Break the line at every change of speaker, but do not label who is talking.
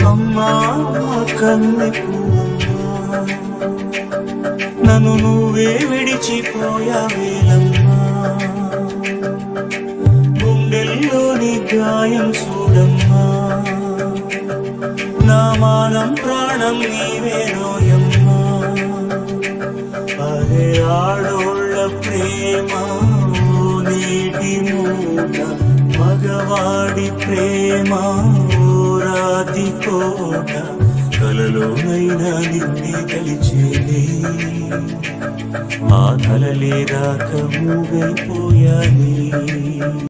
అమ్మా కన్నె పువ్వమ్మా నన్ను నువ్వే విడిచిపోయావేలమ్మా గుండెల్లోని గాయం చూడమ్మా నా మానం ప్రాణం నీవేనోయమ్మా అరే ఆడోళ్ళ ప్రేమ ఓ నీటి మూట మగవాడి ప్రేమ ఓ రాతి కోట కలలోనైనా నిన్నే కలిచేనే ఆ కలలే రాక మూగైపోయానే